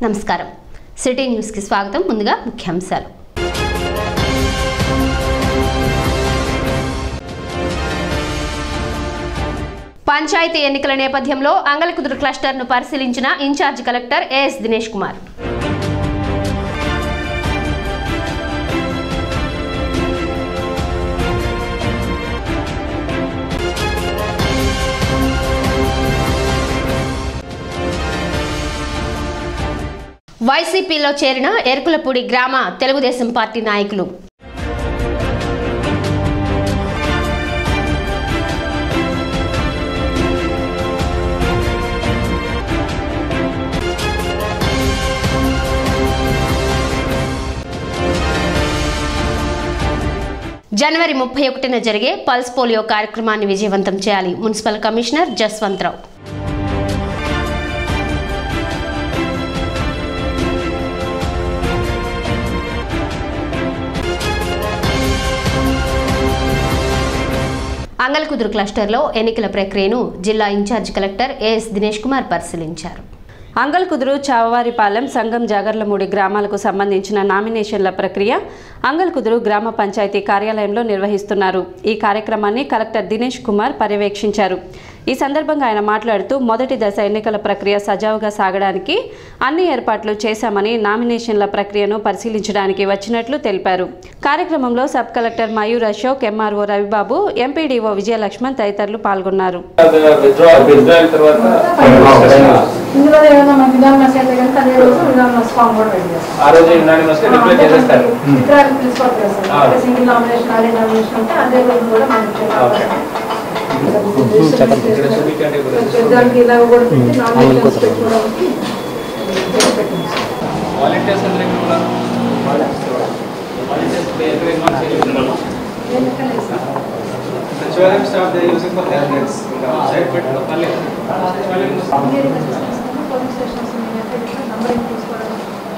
నమస్కారం సిటీ న్యూస్కి స్వాగతం ముందుగా ముఖ్యాంశాలు పంచాయతీ ఎన్నికల నేపథ్యంలో అంగలకుదురు క్లస్టర్ను పరిశీలించిన in-charge collector AS Dinesh Kumar వైసీపీలో చేరిన ఎరుకులపూడి గ్రామ తెలుగుదేశం పార్టీ నాయకులు జనవరి ముప్పై ఒకటిన జరిగే పల్స్ పోలియో కార్యక్రమాన్ని విజయవంతం చేయాలి మున్సిపల్ కమిషనర్ జస్వంతరావు అంగల్కుదురు క్లస్టర్లో ఎన్నికల ప్రక్రియను జిల్లా in-charge collector AS Dinesh Kumar పరిశీలించారు అంగల్కుదురు చావవారిపాలెం సంగం జాగర్లమూడి గ్రామాలకు సంబంధించిన నామినేషన్ల ప్రక్రియ అంగల్కుదురు గ్రామ పంచాయతీ కార్యాలయంలో నిర్వహిస్తున్నారు ఈ కార్యక్రమాన్ని కలెక్టర్ దినేష్ కుమార్ పర్యవేక్షించారు ఈ సందర్భంగా ఆయన మాట్లాడుతూ మొదటి దశ ఎన్నికల ప్రక్రియ సజావుగా సాగడానికి అన్ని ఏర్పాట్లు చేశామని నామినేషన్ల ప్రక్రియను పరిశీలించడానికి వచ్చినట్లు తెలిపారు కార్యక్రమంలో sub collector Mayur Ashok MRO Ravibabu MPDO Vijayalakshman తదితరులు పాల్గొన్నారు విత్డ్రాల్ విత్డ్రాల్ తర్వాత ఇందులో ఏదైనా మన విధానం మెసేజ్ కనుక అదే రోజు విధానం ఫామ్ కూడా రెడీ చేస్తాం ఆ రోజు యునానిమస్ గా డిక్లేర్ చేసేస్తారు విత్డ్రాల్ తీసుకోవాలి కదా ఆ. సార్ సింగిల్ నామినేషన్ అదే నామినేషన్ ఉంటే అదే రోజు కూడా మనం ఓకే. ఇక్కడ చూపించండి ఇప్పుడు. పెద్దలకి ఇలా కూడా పెట్టి నామినేషన్స్ పెట్టుకోవడానికి పెట్టింది సార్. వాలంటీర్స్ అందరూ ఎక్కడ ఉన్నారు వాలంటీర్స్ ఎక్కడ ఇన్వాల్వ్ చేయాలి ఎందుకంటే సార్, సచివాలయం staff they using for candidates side పెట్టుకో పర్లేదు సచివాలయం ఇంజనీరింగ్ అసిస్టెంట్స్ పోలీస్ స్టేషన్స్ ఉన్నాయంటే ఇట్లా నంబరింగ్ తీసుకోవడం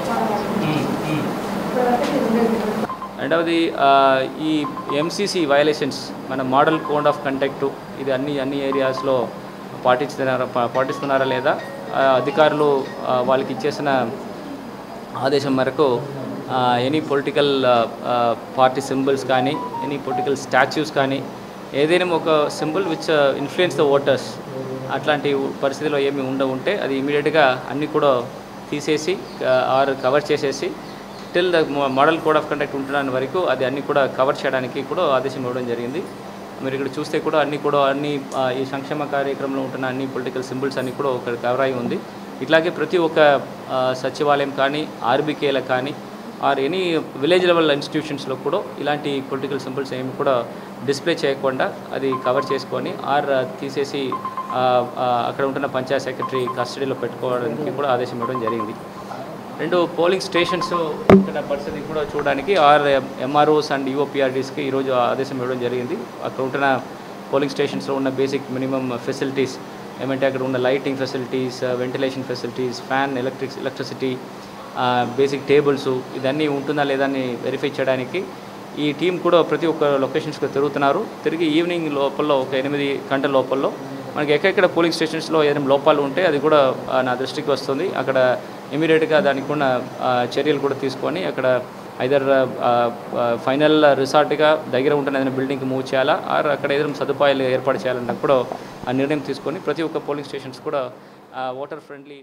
తర్వాత ఇది ఉండేది రెండవది ఆ, ఈ ఎంసీసీ వైలేషన్స్ మన మోడల్ కోడ్ ఆఫ్ కండక్ట్ ఇది అన్ని అన్ని ఏరియాస్లో పాటిస్తున్నారా పా- పాటిస్తున్నారా లేదా ఆ, అధికారులు ఆ, వాళ్ళకి ఇచ్చేసిన ఆదేశం మేరకు ఎనీ పొలిటికల్ పార్టీ సింబల్స్ కానీ ఎనీ పొలిటికల్ స్టాచ్యూస్ కానీ ఏదైనా ఒక symbol which influence the voters అట్లాంటి పరిస్థితిలో ఏమి ఉండ ఉంటే అది ఇమీడియట్గా అన్నీ కూడా తీసేసి ఆర్ కవర్ చేసేసి till the model code of conduct ఉంటున్న వరకు అది అన్ని కూడా కవర్ చేయడానికి కూడా ఆదేశం ఇవ్వడం జరిగింది మీరు ఇక్కడ చూస్తే కూడా అన్ని కూడా అన్ని ఆ, ఈ సంక్షేమ కార్యక్రమంలో ఉంటున్న అన్ని పొలిటికల్ సింబల్స్ అన్ని కూడా ఒక కవర్ అయి ఉంది ఇట్లాగే ప్రతి ఒక్క ఆ, సచివాలయం కానీ ఆర్బీకేలకు కానీ ఆర్ ఎనీ విలేజ్ లెవెల్ ఇన్స్టిట్యూషన్స్లో కూడా ఇలాంటి పొలిటికల్ సింబల్స్ ఏమి కూడా డిస్ప్లే చేయకుండా అది కవర్ చేసుకొని ఆర్ తీసేసి ఆ, ఆ, అక్కడ ఉంటున్న పంచాయత్ సెక్రటరీ కస్టడీలో పెట్టుకోవడానికి కూడా ఆదేశం ఇవ్వడం జరిగింది రెండు పోలింగ్ స్టేషన్స్ ఇక్కడ పరిస్థితి కూడా చూడడానికి ఆర్ ఎంఆర్ఓస్ అండ్ యూఓపిఆర్డీస్కి ఈరోజు ఆదేశం ఇవ్వడం జరిగింది అక్కడ ఉంటున్న పోలింగ్ స్టేషన్స్లో ఉన్న బేసిక్ మినిమం ఫెసిలిటీస్ ఏమంటే అక్కడ ఉన్న lighting facilities ventilation facilities fan electric electricity basic tables ఇదన్నీ ఉంటుందా లేదా అని వెరిఫై చేయడానికి ఈ టీం కూడా ప్రతి ఒక్క లొకేషన్స్కి తిరుగుతున్నారు తిరిగి ఈవినింగ్ లోపల ఒక ఎనిమిది గంటల లోపల మనకి ఎక్కడెక్కడ పోలింగ్ స్టేషన్స్లో ఏదైనా లోపాలు ఉంటే అది కూడా ఆ, నా దృష్టికి వస్తుంది అక్కడ ఇమీడియట్గా దానికి ఉన్న ఆ, చర్యలు కూడా తీసుకొని అక్కడ ఐదర్ ఫైనల్ రిసార్ట్గా దగ్గర ఉంటున్న ఏదైనా బిల్డింగ్కి మూవ్ చేయాలా ఆర్ అక్కడ ఏదైనా సదుపాయాలు ఏర్పాటు చేయాలన్నా కూడా ఆ నిర్ణయం తీసుకొని ప్రతి ఒక్క పోలింగ్ స్టేషన్స్ కూడా వాటర్ ఫ్రెండ్లీ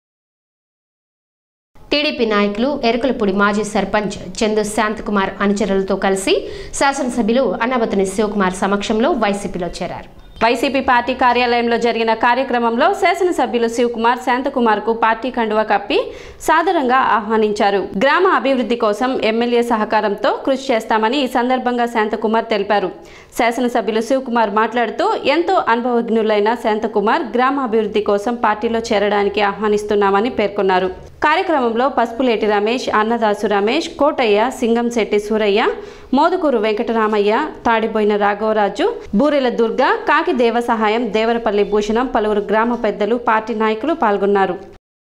టీడీపీ నాయకులు ఎరుకలపూడి మాజీ సర్పంచ్ చందు శాంతకుమార్ అనుచరులతో కలిసి శాసనసభ్యులు అన్నబతుని శివకుమార్ సమక్షంలో వైసీపీలో చేరారు వైసీపీ పార్టీ కార్యాలయంలో జరిగిన కార్యక్రమంలో శాసనసభ్యులు శివకుమార్ శాంతకుమార్కు పార్టీ కండువా కప్పి సాదరంగా ఆహ్వానించారు గ్రామ అభివృద్ధి కోసం ఎమ్మెల్యే సహకారంతో కృషి చేస్తామని ఈ సందర్భంగా శాంతకుమార్ తెలిపారు శాసనసభ్యులు శివకుమార్ మాట్లాడుతూ ఎంతో అనుభవజ్ఞులైన శాంతకుమార్ గ్రామ అభివృద్ధి కోసం పార్టీలో చేరడానికి ఆహ్వానిస్తున్నామని పేర్కొన్నారు కార్యక్రమంలో పసుపులేటి రమేష్ అన్నదాసు రమేష్ కోటయ్య సింగంశెట్టి సూరయ్య మోదుకూరు వెంకటరామయ్య తాడిపోయిన రాఘవరాజు బూరెల దుర్గ కాకి దేవ సహాయం దేవరపల్లి భూషణం పలువురు గ్రామ పెద్దలు పార్టీ నాయకులు పాల్గొన్నారు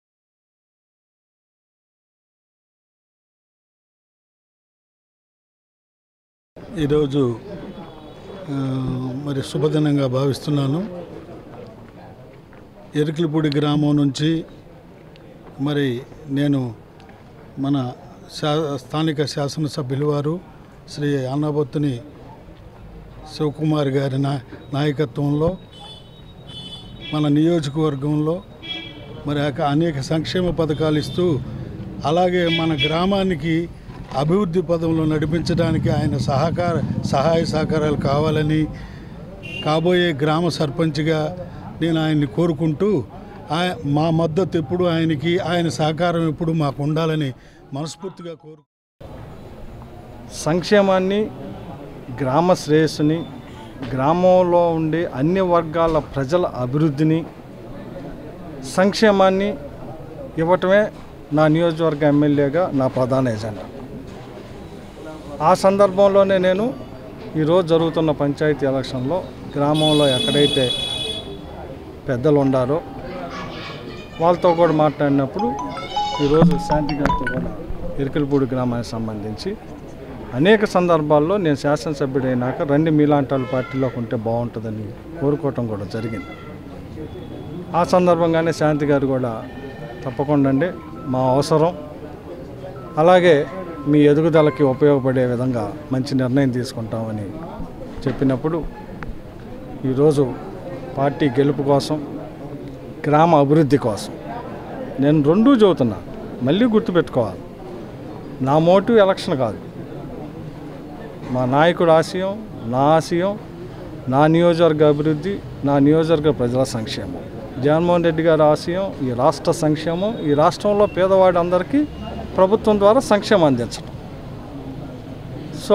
ఈరోజు ఆ, మరి శుభదినంగా భావిస్తున్నాను ఎరుకలపూడి గ్రామం నుంచి మరి నేను మన శా స్థానిక శాసనసభ్యులు వారు శ్రీ అన్నబొత్తుని శివకుమార్ గారి నా నాయకత్వంలో మన నియోజకవర్గంలో మరి అక- అనేక సంక్షేమ పథకాలు ఇస్తూ అలాగే మన గ్రామానికి అభివృద్ధి పదంలో నడిపించడానికి ఆయన సహకార సహాయ సహకారాలు కావాలని కాబోయే గ్రామ సర్పంచ్గా నేను ఆయన్ని కోరుకుంటూ ఆయ మా మద్దతు ఎప్పుడు ఆయనకి ఆయన సహకారం ఎప్పుడు మాకు ఉండాలని మనస్ఫూర్తిగా కోరు సంక్షేమాన్ని గ్రామ శ్రేయస్సుని గ్రామంలో ఉండే అన్ని వర్గాల ప్రజల అభివృద్ధిని సంక్షేమాన్ని ఇవ్వటమే నా నియోజకవర్గ ఎమ్మెల్యేగా నా ప్రధాన ఎజెండా ఆ సందర్భంలోనే నేను ఈరోజు జరుగుతున్న పంచాయతీ ఎలక్షన్లో గ్రామంలో ఎక్కడైతే పెద్దలు ఉండారో వాళ్ళతో కూడా మాట్లాడినప్పుడు ఈరోజు శాంతి గారితో కూడా ఇరికలపూడి గ్రామానికి సంబంధించి అనేక సందర్భాల్లో నేను శాసనసభ్యుడైనాక రండి మీలాంటి వాళ్ళ పార్టీలోకి ఉంటే బాగుంటుందని కోరుకోవటం కూడా జరిగింది ఆ సందర్భంగానే శాంతి గారు కూడా తప్పకుండా అండి మా అవసరం అలాగే మీ ఎదుగుదలకి ఉపయోగపడే విధంగా మంచి నిర్ణయం తీసుకుంటామని చెప్పినప్పుడు ఈరోజు పార్టీ గెలుపు కోసం గ్రామ అభివృద్ధి కోసం నేను రెండూ చదువుతున్నా మళ్ళీ గుర్తుపెట్టుకోవాలి నా మోటివ్ ఎలక్షన్ కాదు మా నాయకుడు ఆశయం నా ఆశయం నా నియోజకవర్గ అభివృద్ధి నా నియోజకవర్గ ప్రజల సంక్షేమం జగన్మోహన్ రెడ్డి గారి ఆశయం ఈ రాష్ట్ర సంక్షేమం ఈ రాష్ట్రంలో పేదవాడి అందరికీ ప్రభుత్వం ద్వారా సంక్షేమం అందించడం సో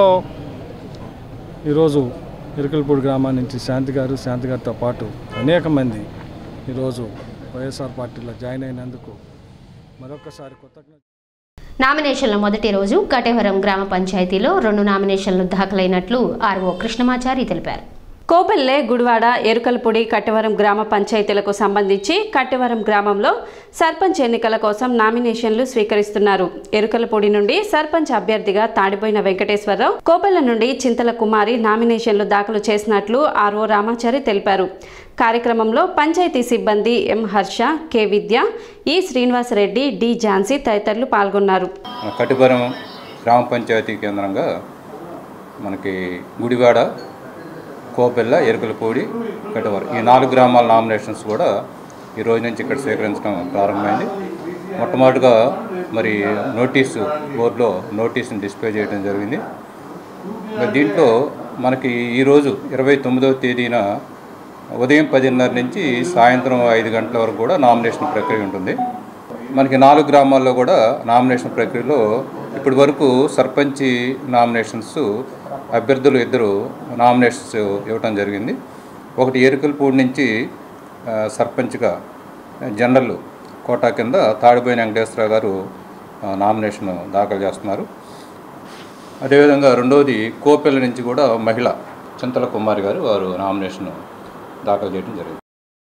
ఈరోజు ఇరుకలపూడి గ్రామం నుంచి శాంతి గారు శాంతి గారితో పాటు అనేక మంది ఈరోజు వైఎస్ఆర్ పార్టీలో జాయిన్ అయినందుకు మరొకసారి కృతజ్ఞత నామినేషన్ల మొదటి రోజు కటేవరం గ్రామ పంచాయతీలో రెండు నామినేషన్లు దాఖలైనట్లు ఆర్ఓ కృష్ణమాచారి తెలిపారు కోపెల్లె గుడివాడ ఎరుకలపూడి కట్టవరం గ్రామ పంచాయతీలకు సంబంధించి కట్టవరం గ్రామంలో సర్పంచ్ ఎన్నికల కోసం నామినేషన్లు స్వీకరిస్తున్నారు ఎరుకలపూడి నుండి సర్పంచ్ అభ్యర్థిగా తాడిపోయిన వెంకటేశ్వరరావు కోపెల్ల నుండి చింతల కుమారి నామినేషన్లు దాఖలు చేసినట్లు ఆర్ఓ రామాచారి తెలిపారు కార్యక్రమంలో పంచాయతీ సిబ్బంది ఎం హర్ష కె విద్య ఈ శ్రీనివాసరెడ్డి డి ఝాన్సీ తదితరులు పాల్గొన్నారు కటిపురం గ్రామ పంచాయతీ కేంద్రంగా మనకి గుడివాడ కోపెల్ల ఎరుకలపూడి కటివరం ఈ నాలుగు గ్రామాల నామినేషన్స్ కూడా ఈ రోజు నుంచి ఇక్కడ స్వీకరించడం ప్రారంభమైంది మొట్టమొదటిగా మరి నోటీసు బోర్డులో నోటీసుని డిస్ప్లే చేయడం జరిగింది మరి దీంట్లో మనకి ఈరోజు ఇరవై తొమ్మిదవ తేదీన ఉదయం పదిన్నర నుంచి సాయంత్రం ఐదు గంటల వరకు కూడా నామినేషన్ ప్రక్రియ ఉంటుంది మనకి నాలుగు గ్రామాల్లో కూడా నామినేషన్ ప్రక్రియలో ఇప్పటి వరకు సర్పంచి నామినేషన్స్ అభ్యర్థులు ఇద్దరు నామినేషన్స్ ఇవ్వటం జరిగింది ఒకటి ఏరుకలపూడి నుంచి ఆ, సర్పంచ్గా జనరల్ కోటా కింద తాడిపోయిన వెంకటేశ్వరరావు గారు ఆ, నామినేషన్ దాఖలు చేస్తున్నారు అదేవిధంగా రెండవది కోపెల్ల నుంచి కూడా మహిళ చింతల కుమారి గారు వారు నామినేషన్ దాఖలు చేయడం జరిగింది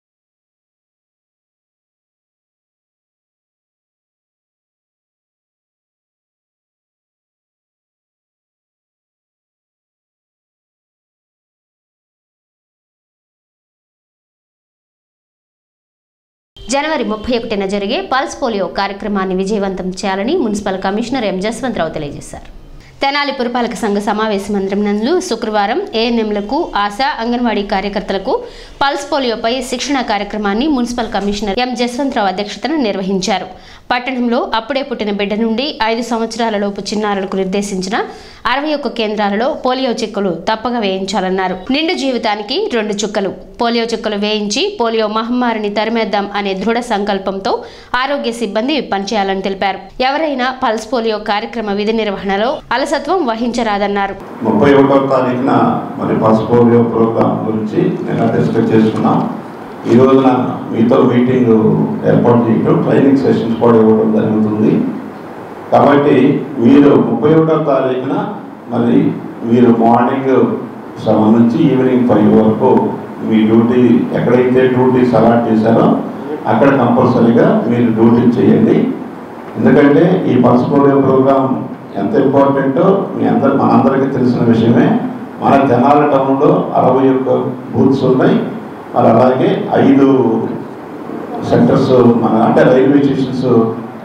జనవరి ముప్పై ఒకటిన జరిగే పల్స్ పోలియో కార్యక్రమాన్ని విజయవంతం చేయాలని మున్సిపల్ కమిషనర్ ఎం జస్వంతరావు తెలియజేశారు తెనాలి పురపాలక సంఘ సమావేశ మందిరం నందు శుక్రవారం ఏఎన్ఎంలకు ఆశా అంగన్వాడీ కార్యకర్తలకు పల్స్ పోలియోపై శిక్షణ కార్యక్రమాన్ని మున్సిపల్ కమిషనర్ ఎం జస్వంతరావు అధ్యక్షతన నిర్వహించారు పట్టణంలో అప్పుడే పుట్టిన బిడ్డ నుండి ఐదు సంవత్సరాల లోపు చిన్నారులకు నిర్దేశించిన అరవై ఒక్క కేంద్రాలలో పోలియో చుక్కలు తప్పక వేయించాలన్నారు నిండు జీవితానికి రెండు చుక్కలు పోలియో చుక్కలు వేయించి పోలియో మహమ్మారిని తరిమేద్దాం అనే దృఢ సంకల్పంతో ఆరోగ్య సిబ్బంది పనిచేయాలని తెలిపారు ఎవరైనా పల్స్ పోలియో కార్యక్రమ విధి నిర్వహణలో అలసత్వం వహించరాదన్నారు ముప్పై ఒకటో తారీఖున మరి పల్స్ పోలియో ప్రోగ్రామ్ గురించి నేను డిస్కస్ చేసుకున్నాం ఈ రోజున మీతో మీటింగ్ ఏర్పాటు చేయడం ట్రైనింగ్ సెషన్స్ కూడా ఇవ్వడం జరుగుతుంది కాబట్టి మీరు ముప్పై ఒకటో తారీఖున మరి మీరు మార్నింగ్ సెవెన్ నుంచి ఈవినింగ్ ఫైవ్ వరకు మీ డ్యూటీ ఎక్కడైతే డ్యూటీస్ అలాట్ చేశారో అక్కడ కంపల్సరీగా మీరు డ్యూటీ చేయండి ఎందుకంటే ఈ పల్స్ పోలియో ప్రోగ్రామ్ ఎంత ఇంపార్టెంటో మీ అందరు మనందరికీ తెలిసిన విషయమే మన తెనాలి టౌన్లో అరవై ఒక్క బూత్స్ ఉన్నాయి మరి అలాగే ఐదు సెంటర్స్ మన అంటే రైల్వే స్టేషన్స్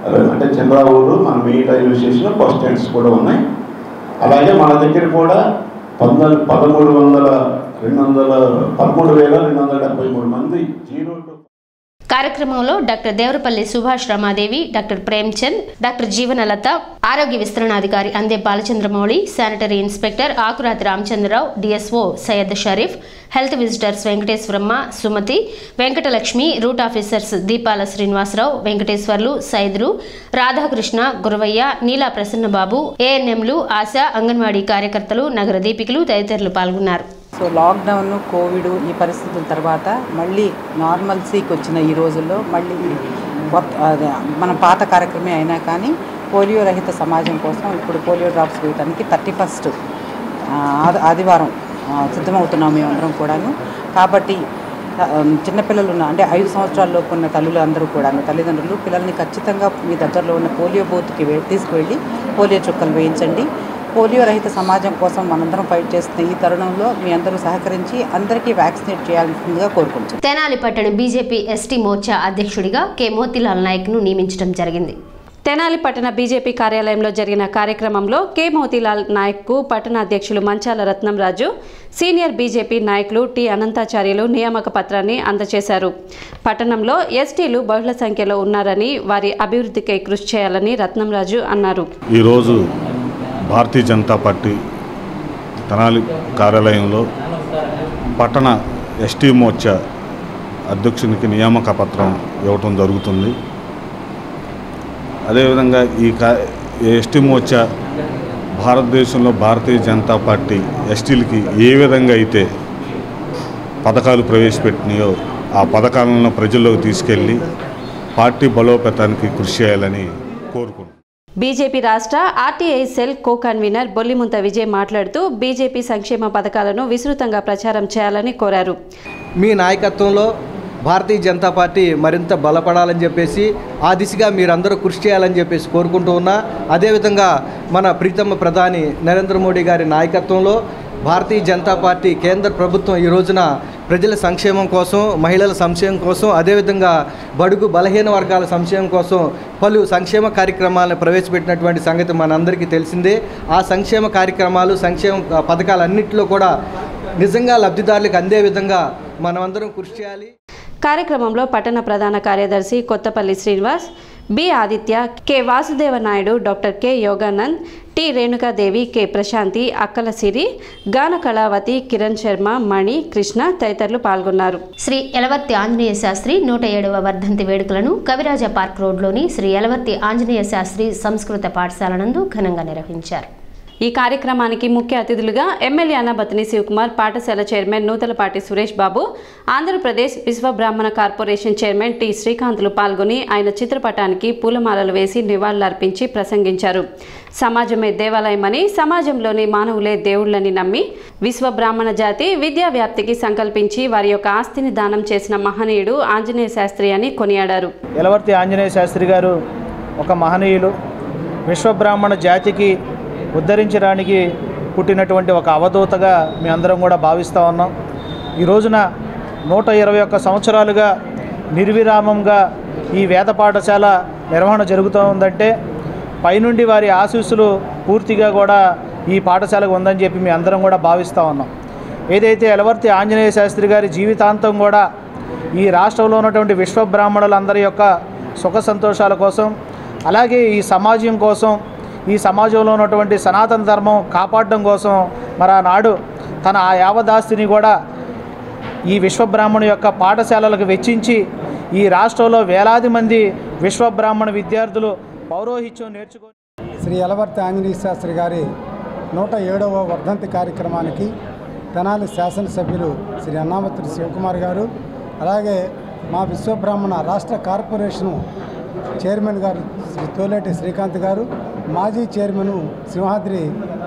అంటే చంద్రావూరు మన మీ రైల్వే స్టేషన్ బస్ స్టాండ్స్ కూడా ఉన్నాయి అలాగే మన దగ్గర కూడా పంతొమ్మిది పదమూడు వందల రెండు వందల పదమూడు వేల రెండు వందల డెబ్బై మూడు మంది జీరో టు కార్యక్రమంలో doctor Devarapalli Subhash Ramadevi doctor Premchand doctor Jeevanalatha ఆరోగ్య విస్తరణాధికారి Ande Balachandramouli sanitary inspector Akurathi Ramachandrarao DSO Syed Sharif health visitors Venkateswaramma Sumathi Venkatalakshmi route officers Deepala Srinivasarao Venkateswarlu Saidulu Radhakrishna Guravayya నీలా ప్రసన్నబాబు ఏఎన్ఎంలు ఆశ అంగన్వాడీ కార్యకర్తలు నగర దీపికలు తదితరులు పాల్గొన్నారు సో లాక్డౌన్ కోవిడ్ ఈ పరిస్థితుల తర్వాత మళ్ళీ నార్మల్సీకి వచ్చిన ఈ రోజుల్లో మళ్ళీ కొత్త అదే మన పాత కార్యక్రమే అయినా కానీ పోలియో రహిత సమాజం కోసం ఇప్పుడు పోలియో డ్రాప్స్ వేయడానికి థర్టీ ఫస్ట్ ఆదివారం ఆ, సిద్ధమవుతున్నాం మేమందరం కూడాను కాబట్టి ఆ, చిన్నపిల్లలు ఉన్న అంటే ఐదు సంవత్సరాల్లోపు ఉన్న తల్లులు అందరూ కూడాను తల్లిదండ్రులు పిల్లల్ని ఖచ్చితంగా మీ దగ్గరలో ఉన్న పోలియో బూత్కి వే- తీసుకువెళ్ళి పోలియో చుక్కలు వేయించండి పోలియో రహిత సమాజం కోసం మనందరం ఫైట్ చేస్తున్న ఈ తరుణంలో మీ అందరూ సహకరించి అందరికీ వ్యాక్సినేట్ చేయాల్సిందిగా కోరుకుంటున్నాను తెనాలి పట్టణ బీజేపీ ఎస్టీ మోర్చా అధ్యక్షుడిగా కె మోతిలాల్ నాయక్ను నియమించడం జరిగింది తెనాలి పట్టణ బీజేపీ కార్యాలయంలో జరిగిన కార్యక్రమంలో కె మోతీలాల్ నాయక్కు పట్టణ అధ్యక్షులు మంచాల రత్నంరాజు సీనియర్ బీజేపీ నాయకులు టి అనంతాచార్యులు నియామక పత్రాన్ని అందజేశారు పట్టణంలో ఎస్టీలు బహుళ సంఖ్యలో ఉన్నారని వారి అభివృద్ధికై కృషి చేయాలని రత్నంరాజు అన్నారు ఈరోజు భారతీయ జనతా పార్టీ తెనాలి కార్యాలయంలో పట్టణ ఎస్టీ మోర్చా అధ్యక్షునికి నియామక పత్రం ఇవ్వటం జరుగుతుంది అదేవిధంగా ఈ కా ఎస్టీ మోర్చా భారతదేశంలో భారతీయ జనతా పార్టీ ఎస్టీలకి ఏ విధంగా అయితే పథకాలు ప్రవేశపెట్టినాయో ఆ పథకాలను ప్రజల్లోకి తీసుకెళ్ళి పార్టీ బలోపేతానికి కృషి చేయాలని కోరుకుంటున్నాను బీజేపీ రాష్ట్ర RTI cell co convener Bollimuntha Vijay మాట్లాడుతూ బీజేపీ సంక్షేమ పథకాలను విస్తృతంగా ప్రచారం చేయాలని కోరారు మీ నాయకత్వంలో భారతీయ జనతా పార్టీ మరింత బలపడాలని చెప్పేసి ఆ దిశగా మీరందరూ కృషి చేయాలని చెప్పేసి కోరుకుంటూ ఉన్నా అదేవిధంగా మన ప్రీతమ ప్రధాని నరేంద్ర మోడీ గారి నాయకత్వంలో భారతీయ జనతా పార్టీ కేంద్ర ప్రభుత్వం ఈ రోజున ప్రజల సంక్షేమం కోసం మహిళల సంక్షేమం కోసం అదేవిధంగా బడుగు బలహీన వర్గాల సంక్షేమం కోసం పలు సంక్షేమ కార్యక్రమాలను ప్రవేశపెట్టినటువంటి సంగతి మనందరికీ తెలిసిందే ఆ సంక్షేమ కార్యక్రమాలు సంక్షేమ పథకాలన్నింటిలో కూడా నిజంగా లబ్ధిదారులకు అందే విధంగా మనమందరం కృషి చేయాలి కార్యక్రమంలో పట్టణ ప్రధాన కార్యదర్శి Kothapalli Srinivas B Aditya K Vasudeva Naidu doctor K Yoganand T Renukadevi K Prashanthi Akkala Siri గాన కళావతి కిరణ్ శర్మ మణి కృష్ణ తదితరులు పాల్గొన్నారు శ్రీ ఎలవర్తి ఆంజనేయ శాస్త్రి నూట ఏడవ వర్ధంతి వేడుకలను కవిరాజ పార్క్ రోడ్లోని శ్రీ ఎలవర్తి ఆంజనేయ శాస్త్రి సంస్కృత పాఠశాల నందు ఘనంగా నిర్వహించారు ఈ కార్యక్రమానికి ముఖ్య అతిథులుగా ఎమ్మెల్యే అన్నబతిని శివకుమార్ పాఠశాల చైర్మన్ నూతలపాటి సురేష్ బాబు ఆంధ్రప్రదేశ్ విశ్వ బ్రాహ్మణ కార్పొరేషన్ చైర్మన్ టి శ్రీకాంత్లు పాల్గొని ఆయన చిత్రపటానికి పూలమాలలు వేసి నివాళులర్పించి ప్రసంగించారు సమాజమే దేవాలయమని సమాజంలోని మానవులే దేవుళ్ళని నమ్మి విశ్వ బ్రాహ్మణ జాతి విద్యా వ్యాప్తికి సంకల్పించి వారి యొక్క ఆస్తిని దానం చేసిన మహనీయుడు ఆంజనేయ శాస్త్రి అని కొనియాడారు ఎలవర్తి ఆంజనేయ శాస్త్రి గారు ఒక మహనీయులు విశ్వబ్రాహ్మణ జాతికి ఉద్ధరించడానికి పుట్టినటువంటి ఒక అవధూతగా మీ అందరం కూడా భావిస్తూ ఉన్నాం ఈ రోజున నూట ఇరవై ఒక్క సంవత్సరాలుగా నిర్విరామంగా ఈ వేద పాఠశాల నిర్వహణ జరుగుతూ ఉందంటే పైనుండి వారి ఆశీస్సులు పూర్తిగా కూడా ఈ పాఠశాలకు ఉందని చెప్పి మీ అందరం కూడా భావిస్తూ ఉన్నాం ఏదైతే ఎలవర్తి ఆంజనేయ శాస్త్రి గారి జీవితాంతం కూడా ఈ రాష్ట్రంలో ఉన్నటువంటి విశ్వబ్రాహ్మణులందరి యొక్క సుఖ సంతోషాల కోసం అలాగే ఈ సమాజం కోసం ఈ సమాజంలో ఉన్నటువంటి సనాతన ధర్మం కాపాడడం కోసం మరి ఆనాడు తన ఆ యావదాస్తిని కూడా ఈ విశ్వబ్రాహ్మణు యొక్క పాఠశాలలకు వెచ్చించి ఈ రాష్ట్రంలో వేలాది మంది విశ్వబ్రాహ్మణ విద్యార్థులు పౌరోహిత్యం నేర్చుకొని శ్రీ ఎలవర్తి ఆంజనేయ శాస్త్రి గారి నూట ఏడవ వర్ధంతి కార్యక్రమానికి తెనాలి శాసనసభ్యులు శ్రీ అన్నామతుడి శివకుమార్ గారు అలాగే మా విశ్వబ్రాహ్మణ రాష్ట్ర కార్పొరేషను చైర్మన్ గారు శ్రీ తోలేటి శ్రీకాంత్ గారు మాజీ చైర్మన్ సింహాద్రి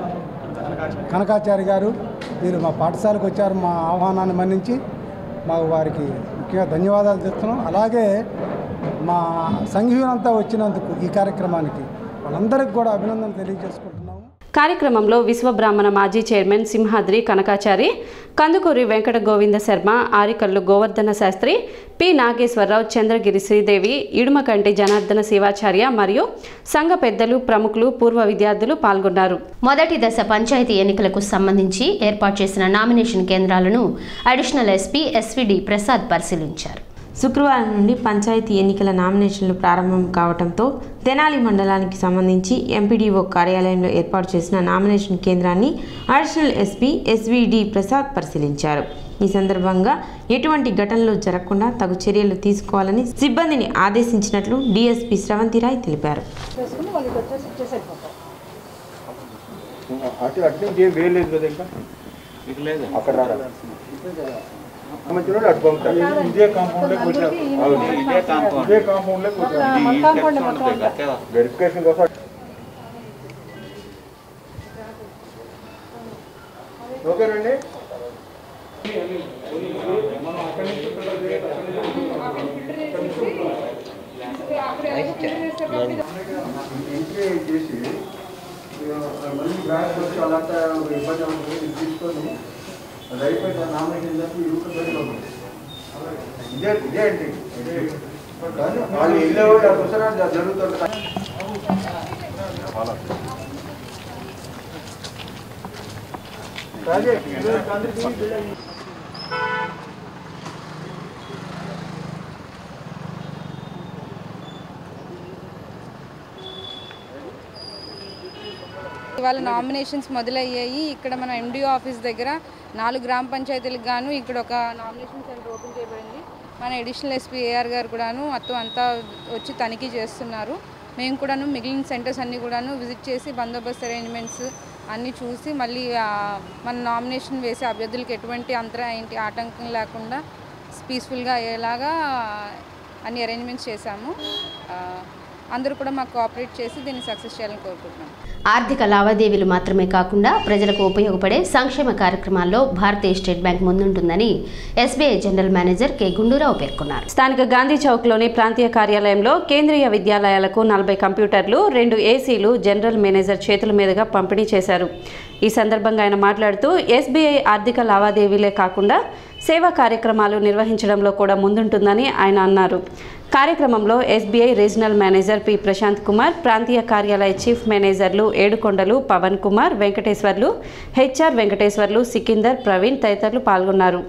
కనకాచారి గారు వీరు మా పాఠశాలకు వచ్చారు మా ఆహ్వానాన్ని మన్నించి మాకు వారికి ముఖ్యంగా ధన్యవాదాలు చెప్తున్నాం అలాగే మా సంఘీయులంతా వచ్చినందుకు ఈ కార్యక్రమానికి వాళ్ళందరికీ కూడా అభినందన తెలియజేసుకుంటున్నాం కార్యక్రమంలో విశ్వబ్రాహ్మణ మాజీ చైర్మన్ సింహాద్రి కనకాచారి కందుకూరి వెంకట గోవింద శర్మ ఆరికల్లు గోవర్ధన శాస్త్రి పి నాగేశ్వరరావు చంద్రగిరి శ్రీదేవి ఇడుమకంటి జనార్దన శివాచార్య మరియు సంఘ పెద్దలు ప్రముఖులు పూర్వ విద్యార్థులు పాల్గొన్నారు మొదటి దశ పంచాయతీ ఎన్నికలకు సంబంధించి ఏర్పాటు చేసిన నామినేషన్ కేంద్రాలను అడిషనల్ ఎస్పీ ఎస్విడి ప్రసాద్ పరిశీలించారు శుక్రవారం నుండి పంచాయతీ ఎన్నికల నామినేషన్లు ప్రారంభం కావడంతో తెనాలి మండలానికి సంబంధించి ఎంపీడీఓ కార్యాలయంలో ఏర్పాటు చేసిన నామినేషన్ కేంద్రాన్ని అడిషనల్ ఎస్పీ ఎస్విడి ప్రసాద్ పరిశీలించారు ఈ సందర్భంగా ఎటువంటి ఘటనలు జరగకుండా తగు చర్యలు తీసుకోవాలని సిబ్బందిని ఆదేశించినట్లు డీఎస్పీ స్రవంతిరాయ్ తెలిపారు చేసుకుని వాళ్ళకి వచ్చేసి ఇచ్చేసి వెళ్ళిపోతారు అటు అటు నుంచి ఏం వేయలేదు కదా ఇంకా అక్కడ రారా మంచిలో అటు పంపుతారు ఇదే కాంపౌండ్లోకి వచ్చారు అవును ఇదే కాంపౌండ్ ఇదే కాంపౌండ్లోకి వచ్చారు కాంపౌండ్ మొత్తం అంతా. వెరిఫికేషన్ కోసం ఓకేనండి ఎంట్రీ చేసి మళ్ళీ బ్యాగ్ వచ్చి అలాంటి ఇబ్బంది అవుతుంది ఇది తీసుకొని అది అయిపోయిన నామినేషన్ చేసి ఈ రూట్ బయటకు వస్తుంది. ఇదే ఇదే అండి ఇదే కానీ వాళ్ళు వెళ్ళేవాళ్ళు అవసరం జరుగుతుంది రాజే అందరికీ ఇవాళ నామినేషన్స్ మొదలయ్యాయి ఇక్కడ మన ఎండిఓ ఆఫీస్ దగ్గర నాలుగు గ్రామ పంచాయతీలకు గాను ఇక్కడ ఒక నామినేషన్ సెంటర్ ఓపెన్ చేయబడింది మన అడిషనల్ ఎస్పీ ఏఆర్ గారు కూడాను మొత్తం అంతా వచ్చి తనిఖీ చేస్తున్నారు మేము కూడాను మిగిలిన సెంటర్స్ అన్నీ కూడాను విజిట్ చేసి బందోబస్తు అరేంజ్మెంట్స్ అన్నీ చూసి మళ్ళీ ఆ, మన నామినేషన్ వేసే అభ్యర్థులకు ఎటువంటి అంతర ఏంటి ఆటంకం లేకుండా పీస్ఫుల్గా అయ్యేలాగా అన్ని అరేంజ్మెంట్స్ చేశాము ఆ, అందరూ కూడా మాకు కోఆపరేట్ చేసి దీన్ని సక్సెస్ చేయాలని కోరుకుంటున్నాం ఆర్థిక లావాదేవీలు మాత్రమే కాకుండా ప్రజలకు ఉపయోగపడే సంక్షేమ కార్యక్రమాల్లో భారతీయ స్టేట్ బ్యాంక్ ముందుంటుందని SBI general manager K Gundurao పేర్కొన్నారు స్థానిక గాంధీ చౌక్లోని ప్రాంతీయ కార్యాలయంలో కేంద్రీయ విద్యాలయాలకు నలభై కంప్యూటర్లు రెండు ఏసీలు జనరల్ మేనేజర్ చేతుల మీదుగా పంపిణీ చేశారు ఈ సందర్భంగా ఆయన మాట్లాడుతూ ఎస్బీఐ ఆర్థిక లావాదేవీలే కాకుండా సేవా కార్యక్రమాలు నిర్వహించడంలో కూడా ముందుంటుందని ఆయన అన్నారు కార్యక్రమంలో SBI regional manager P Prashant Kumar ప్రాంతీయ కార్యాలయ చీఫ్ మేనేజర్లు ఏడుకొండలు పవన్ కుమార్ వెంకటేశ్వర్లు హెచ్ఆర్ వెంకటేశ్వర్లు సికిందర్ ప్రవీణ్ తదితరులు పాల్గొన్నారు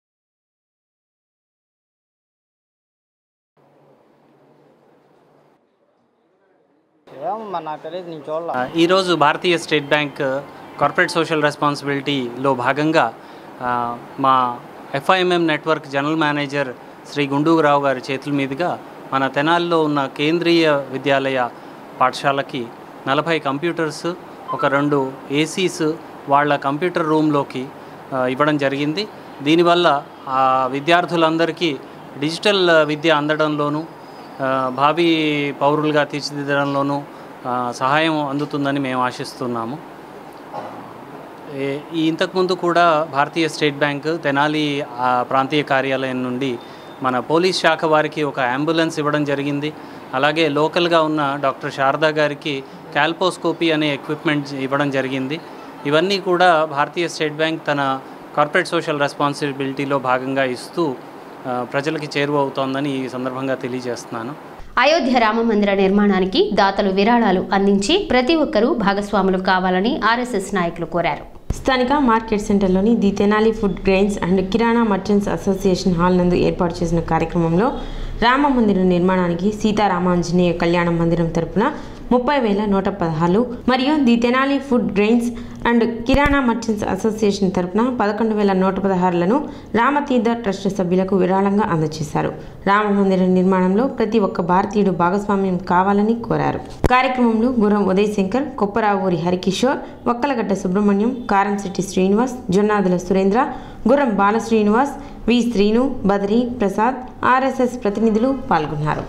ఏమమ్మా నాకు తెలియదు నేను చూడాల ఈరోజు Bharatiya state bank corporate social రెస్పాన్సిబిలిటీలో భాగంగా ఆ, మా FIMM network general manager Shri Gundurao గారి చేతుల మీదుగా మన తెనాలిలో ఉన్న కేంద్రీయ విద్యాలయ పాఠశాలకి నలభై కంప్యూటర్స్ ఒక రెండు ఏసీస్ వాళ్ళ కంప్యూటర్ రూమ్లోకి ఆ, ఇవ్వడం జరిగింది దీనివల్ల ఆ విద్యార్థులందరికీ డిజిటల్ విద్య అందడంలోనూ ఆ, భావి పౌరులుగా తీర్చిదిద్దడంలోనూ ఆ, సహాయం అందుతుందని మేము ఆశిస్తున్నాము ఏ- ఈ ఇంతకుముందు కూడా భారతీయ స్టేట్ బ్యాంక్ తెనాలి ఆ, ప్రాంతీయ కార్యాలయం నుండి మన పోలీస్ శాఖ వారికి ఒక అంబులెన్స్ ఇవ్వడం జరిగింది అలాగే లోకల్గా ఉన్న డాక్టర్ శారదా గారికి క్యాల్పోస్కోపీ అనే ఎక్విప్మెంట్ ఇవ్వడం జరిగింది ఇవన్నీ కూడా భారతీయ స్టేట్ బ్యాంక్ తన కార్పొరేట్ సోషల్ రెస్పాన్సిబిలిటీలో భాగంగా ఇస్తూ ఆ, ప్రజలకి చేరువవుతోందని ఈ సందర్భంగా తెలియజేస్తున్నాను అయోధ్య రామ మందిర నిర్మాణానికి దాతలు విరాళాలు అందించి ప్రతి ఒక్కరూ భాగస్వాములు కావాలని ఆర్ఎస్ఎస్ నాయకులు కోరారు స్థానిక మార్కెట్ సెంటర్లోని the Tenali food grains and Kirana merchants association hall నందు ఏర్పాటు చేసిన కార్యక్రమంలో రామ మందిరం నిర్మాణానికి సీతారామాంజనేయ కళ్యాణ మందిరం తరపున ముప్పై వేల నూట పదహారు మరియు the Tenali food grains and Kirana merchants association తరపున పదకొండు వేల నూట పదహారులను రామతీర్థ ట్రస్ట్ సభ్యులకు విరాళంగా అందజేశారు రామ మందిర నిర్మాణంలో ప్రతి ఒక్క భారతీయుడు భాగస్వామ్యం కావాలని కోరారు కార్యక్రమంలో గురం ఉదయ్ శంకర్ కొప్పరావూరి హరికిషోర్ వక్కలగడ్డ సుబ్రహ్మణ్యం కారంశెట్టి శ్రీనివాస్ జొన్నాదుల సురేంద్ర గుర్రం బాల శ్రీనివాస్ వి శ్రీను బద్రి ప్రసాద్ ఆర్ఎస్ఎస్ ప్రతినిధులు పాల్గొన్నారు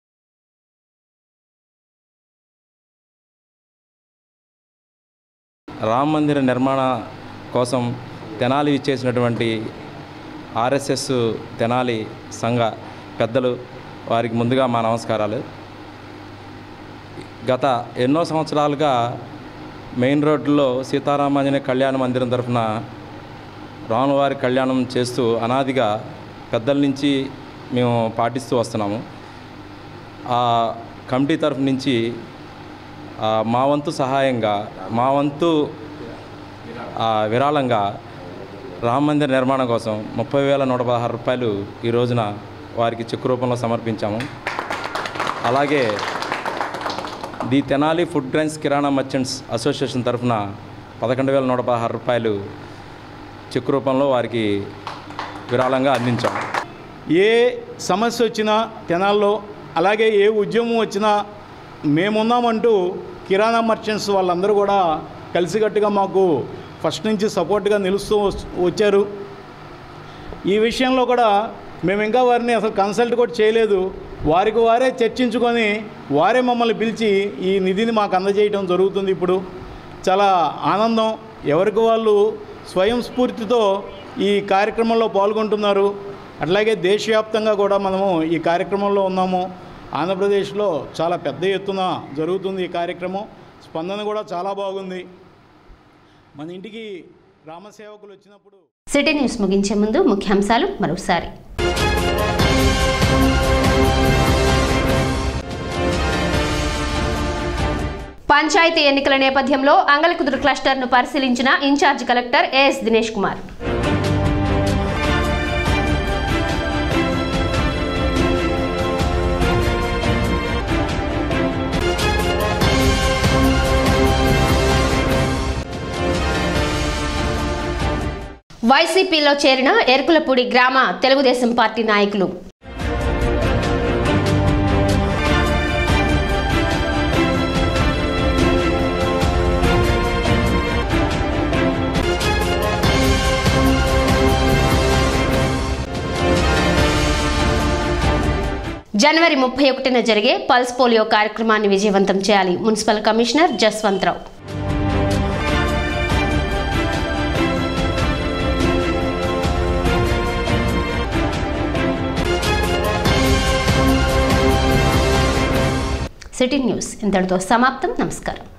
రామ మందిర నిర్మాణ కోసం తెనాలి ఇచ్చేసినటువంటి ఆర్ఎస్ఎస్ తెనాలి సంఘ పెద్దలు వారికి ముందుగా మా నమస్కారాలు గత ఎన్నో సంవత్సరాలుగా మెయిన్ రోడ్లో సీతారామాంజనేయ కళ్యాణ మందిరం తరఫున రాములవారి కళ్యాణం చేస్తూ అనాదిగా పెద్దల నుంచి మేము పాటిస్తూ వస్తున్నాము ఆ కమిటీ తరఫు నుంచి ఆ, మా వంతు సహాయంగా మా వంతు ఆ, విరాళంగా రామ మందిర నిర్మాణం కోసం ముప్పై వేల నూట పదహారు రూపాయలు ఈ రోజున వారికి చెక్కు రూపంలో సమర్పించాము అలాగే the Tenali food grains Kirana merchants association తరఫున పదకొండు వేల నూట పదహారు రూపాయలు చెక్కు రూపంలో వారికి విరాళంగా అందించాము ఏ సమస్య వచ్చినా తెనాల్లో అలాగే ఏ ఉద్యమం వచ్చినా మేమున్నామంటూ కిరాణా మర్చెంట్స్ వాళ్ళందరూ కూడా కలిసికట్టుగా మాకు ఫస్ట్ నుంచి సపోర్ట్గా నిలుస్తూ వస్- వచ్చారు ఈ విషయంలో కూడా మేము ఇంకా వారిని అసలు కన్సల్ట్ కూడా చేయలేదు వారికి వారే చర్చించుకొని వారే మమ్మల్ని పిలిచి ఈ నిధిని మాకు అందజేయడం జరుగుతుంది ఇప్పుడు చాలా ఆనందం ఎవరికి వాళ్ళు స్వయం స్ఫూర్తితో ఈ కార్యక్రమంలో పాల్గొంటున్నారు అట్లాగే దేశవ్యాప్తంగా కూడా మనము ఈ కార్యక్రమంలో ఉన్నాము ఆంధ్రప్రదేశ్లో చాలా పెద్ద ఎత్తున జరుగుతుంది ఈ కార్యక్రమం స్పందన కూడా చాలా బాగుంది మన ఇంటికి గ్రామసేవకులు వచ్చినప్పుడు సిటీ న్యూస్ ముగించే ముందు ముఖ్యాంశాలు మరోసారి పంచాయతీ ఎన్నికల నేపథ్యంలో అంగలకుదురు క్లస్టర్ను పరిశీలించిన in-charge collector AS Dinesh Kumar వైసీపీలో చేరిన ఎరుకులపూడి గ్రామ తెలుగుదేశం పార్టీ నాయకులు జనవరి ముప్పై ఒకటిన జరిగే పల్స్ పోలియో కార్యక్రమాన్ని విజయవంతం చేయాలి municipal commissioner Jaswantharao city news ఇంతటితో సమాప్తం నమస్కారం